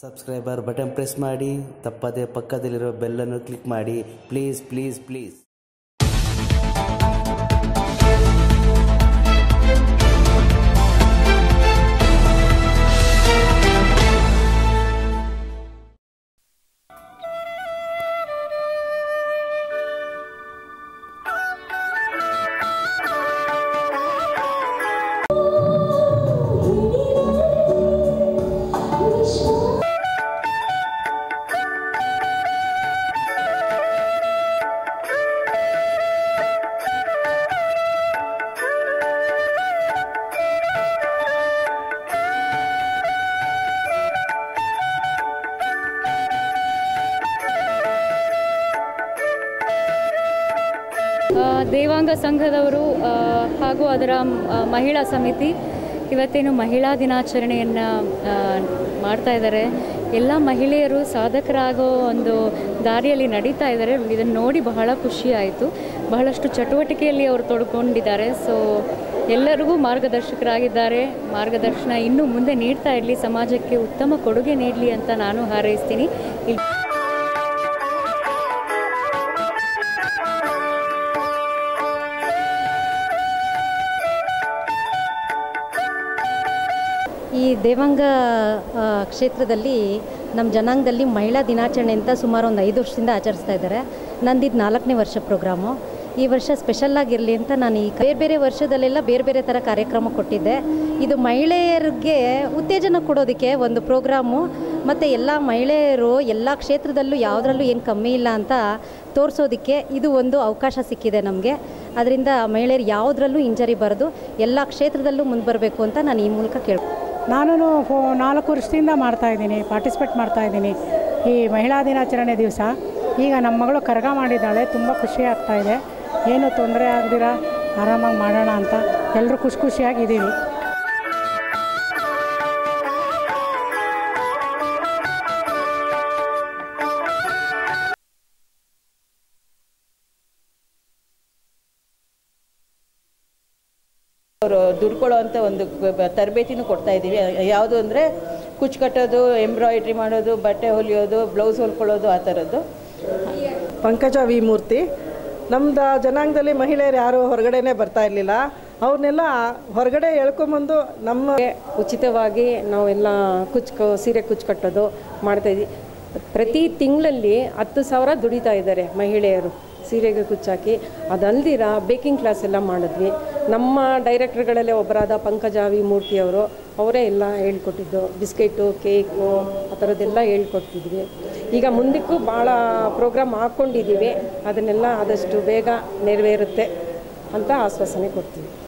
subscriber button press ಮಾಡಿ ತಪ್ಪದೇ ಪಕ್ಕದಲ್ಲಿರೋ ಬೆಲ್ಲನ್ನು ಕ್ಲಿಕ್ ಮಾಡಿ ಪ್ಲೀಸ್ ಪ್ಲೀಸ್ ಪ್ಲೀಸ್ ಆ, ದೇವಾಂಗ ಸಂಘದವರು ಆ, ಹಾಗೂ ಅದರ ಆ, ಮಹಿಳಾ ಸಮಿತಿ ಇವತ್ತೇನು ಮಹಿಳಾ ದಿನಾಚರಣೆಯನ್ನು ಮಾಡ್ತಾ ಇದ್ದಾರೆ ಎಲ್ಲ ಮಹಿಳೆಯರು ಸಾಧಕರಾಗೋ ಒಂದು ದಾರಿಯಲ್ಲಿ ನಡೀತಾ ಇದ್ದಾರೆ ಇದನ್ನು ನೋಡಿ ಬಹಳ ಖುಷಿ ಆಯಿತು ಬಹಳಷ್ಟು ಚಟುವಟಿಕೆಯಲ್ಲಿ ಅವರು ತೊಡ್ಕೊಂಡಿದ್ದಾರೆ ಸೊ ಎಲ್ಲರಿಗೂ ಮಾರ್ಗದರ್ಶಕರಾಗಿದ್ದಾರೆ ಮಾರ್ಗದರ್ಶನ ಇನ್ನೂ ಮುಂದೆ ನೀಡ್ತಾ ಇರಲಿ ಸಮಾಜಕ್ಕೆ ಉತ್ತಮ ಕೊಡುಗೆ ನೀಡಲಿ ಅಂತ ನಾನು ಹಾರೈಸ್ತೀನಿ ಇಲ್ಲಿ ಈ ದೇವಾಂಗ ಆ, ಕ್ಷೇತ್ರದಲ್ಲಿ ನಮ್ಮ ಜನಾಂಗದಲ್ಲಿ ಮಹಿಳಾ ದಿನಾಚರಣೆ ಅಂತ ಸುಮಾರು ಒಂದು ಐದು ವರ್ಷದಿಂದ ಆಚರಿಸ್ತಾ ಇದ್ದಾರೆ ನಂದಿದ್ದು ನಾಲ್ಕನೇ ವರ್ಷ ಪ್ರೋಗ್ರಾಮು ಈ ವರ್ಷ ಸ್ಪೆಷಲ್ ಆಗಿರಲಿ ಅಂತ ನಾನು ಈ ಬೇರೆ ಬೇರೆ ವರ್ಷದಲ್ಲೆಲ್ಲ ಬೇರೆ ಬೇರೆ ಥರ ಕಾರ್ಯಕ್ರಮ ಕೊಟ್ಟಿದ್ದೆ ಇದು ಮಹಿಳೆಯರಿಗೆ ಉತ್ತೇಜನ ಕೊಡೋದಕ್ಕೆ ಒಂದು ಪ್ರೋಗ್ರಾಮು ಮತ್ತು ಎಲ್ಲ ಮಹಿಳೆಯರು ಎಲ್ಲ ಕ್ಷೇತ್ರದಲ್ಲೂ ಯಾವುದ್ರಲ್ಲೂ ಏನು ಕಮ್ಮಿ ಇಲ್ಲ ಅಂತ ತೋರಿಸೋದಕ್ಕೆ ಇದು ಒಂದು ಅವಕಾಶ ಸಿಕ್ಕಿದೆ ನಮಗೆ ಅದರಿಂದ ಮಹಿಳೆಯರು ಯಾವುದ್ರಲ್ಲೂ ಇಂಜರಿ ಬರೋದು ಎಲ್ಲ ಕ್ಷೇತ್ರದಲ್ಲೂ ಮುಂದೆ ಬರಬೇಕು ಅಂತ ನಾನು ಈ ಮೂಲಕ ಕೇಳ ನಾನು ಫೋ ನಾಲ್ಕು ವರ್ಷದಿಂದ ಮಾಡ್ತಾಯಿದ್ದೀನಿ ಪಾರ್ಟಿಸಿಪೇಟ್ ಮಾಡ್ತಾಯಿದ್ದೀನಿ ಈ ಮಹಿಳಾ ದಿನಾಚರಣೆ ದಿವಸ ಈಗ ನಮ್ಮ ಮಗಳು ಕರಗ ಮಾಡಿದ್ದಾಳೆ ತುಂಬ ಖುಷಿ ಆಗ್ತಾ ಇದೆ ಏನು ತೊಂದರೆ ಆಗದಿರ ಆರಾಮಾಗಿ ಮಾಡೋಣ ಅಂತ ಎಲ್ಲರೂ ಖುಷಿ ಖುಷಿಯಾಗಿದ್ದೀವಿ ಅವರು ದುಡ್ಕೊಳ್ಳೋ ಅಂತ ಒಂದು ಬ- ತರಬೇತಿನೂ ಕೊಡ್ತಾ ಇದ್ದೀವಿ ಯಾವುದು ಅಂದರೆ ಕುಚ್ಚು ಕಟ್ಟೋದು ಎಂಬ್ರಾಯ್ಡ್ರಿ ಮಾಡೋದು ಬಟ್ಟೆ ಹೊಲಿಯೋದು ಬ್ಲೌಸ್ ಹೊಲ್ಕೊಳ್ಳೋದು ಆ ಥರದ್ದು ಪಂಕಜ ವಿ ಮೂರ್ತಿ ನಮ್ದು ಜನಾಂಗದಲ್ಲಿ ಮಹಿಳೆಯರು ಯಾರು ಹೊರಗಡೆನೇ ಬರ್ತಾ ಇರಲಿಲ್ಲ ಅವ್ರನ್ನೆಲ್ಲ ಹೊರಗಡೆ ಎಳ್ಕೊಂಬಂದು ನಮ್ಮ ಉಚಿತವಾಗಿ ನಾವೆಲ್ಲ ಕುಚ್ಚು ಸೀರೆ ಕುಚ್ಚು ಕಟ್ಟೋದು ಮಾಡ್ತಾಯಿದ್ವಿ ಪ್ರತಿ ತಿಂಗಳಲ್ಲಿ ಹತ್ತು ಸಾವಿರ ದುಡಿತಾ ಇದ್ದಾರೆ ಮಹಿಳೆಯರು ಸೀರೆಗೆ ಕುಚ್ಚಾಕಿ ಅದಲ್ದಿರ ಬೇಕಿಂಗ್ ಕ್ಲಾಸ್ ಎಲ್ಲ ಮಾಡಿದ್ವಿ ನಮ್ಮ ಡೈರೆಕ್ಟರ್ಗಳಲ್ಲೇ ಒಬ್ಬರಾದ ಪಂಕಜ ವಿ ಮೂರ್ತಿಯವರು ಅವರೇ ಎಲ್ಲ ಹೇಳ್ಕೊಟ್ಟಿದ್ದು ಬಿಸ್ಕೆಟು ಕೇಕು ಆ ಥರದ್ದೆಲ್ಲ ಹೇಳ್ಕೊಟ್ಟಿದ್ವಿ ಈಗ ಮುಂದಕ್ಕೂ ಭಾಳ ಪ್ರೋಗ್ರಾಮ್ ಹಾಕ್ಕೊಂಡಿದ್ದೀವಿ ಅದನ್ನೆಲ್ಲ ಆದಷ್ಟು ಬೇಗ ನೆರವೇರುತ್ತೆ ಅಂತ ಆಶ್ವಾಸನೆ ಕೊಡ್ತೀವಿ